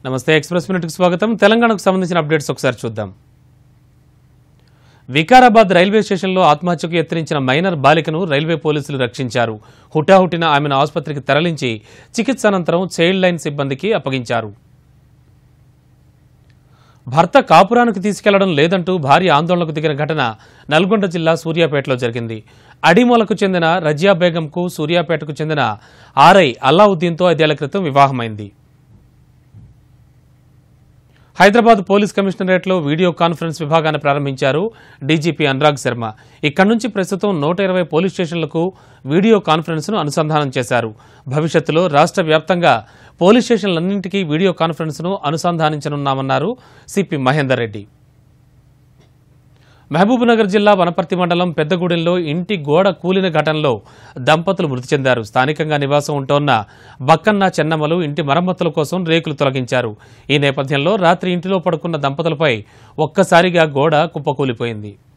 నమస్తే ఎక్స్ప్రెస్ మినిట్కి స్వాగతం తెలంగాణకు సంబంధించిన అప్డేట్స్ ఒకసారి చూద్దాం వికారాబాద్ రైల్వే స్టేషన్లో ఆత్మహత్యకు యత్నించిన మైనర్ బాలికను రైల్వే పోలీసులు రక్షించారు హుటాహుటిన ఆమెను ఆసుపత్రికి తరలించి చికిత్స అనంతరం చైల్డ్ లైన్ సిబ్బందికి అప్పగించారు భర్త కాపురానికి తీసుకెళ్లడం లేదంటూ భార్య ఆందోళనకు దిగిన ఘటన నల్గొండ జిల్లా సూర్యాపేటలో జరిగింది అడిమూలకు చెందిన రజియా బేగంకు సూర్యాపేటకు చెందిన ఆర్ఐ అల్లావుద్దీన్తో ఐదేళ్ల క్రితం వివాహమైంది హైదరాబాద్ పోలీస్ కమిషనరేట్లో వీడియో కాన్ఫరెన్స్ విభాగాన్ని ప్రారంభించారు డీజీపీ అనురాగ్ శర్మ ఇక్కడి నుంచి ప్రస్తుతం నూట ఇరవై పోలీస్ స్టేషన్లకు వీడియో కాన్ఫరెన్స్ను అనుసంధానం చేశారు భవిష్యత్తులో రాష్ట్ర వ్యాప్తంగా పోలీస్ స్టేషన్లన్నింటికీ వీడియో కాన్ఫరెన్స్ను అనుసంధానించనున్నామన్నారు సిపి మహేందర్ రెడ్డి మహబూబ్నగర్ జిల్లా వనపర్తి మండలం పెద్దగూడెంలో ఇంటి గోడ కూలిన ఘటనలో దంపతులు మృతి చెందారు స్థానికంగా నివాసం ఉంటోన్న బక్కన్న చెన్నమ్మలు ఇంటి మరమ్మతుల కోసం రేకులు తొలగించారు ఈ నేపథ్యంలో రాత్రి ఇంటిలో పడుకున్న దంపతులపై ఒక్కసారిగా గోడ కుప్పకూలిపోయింది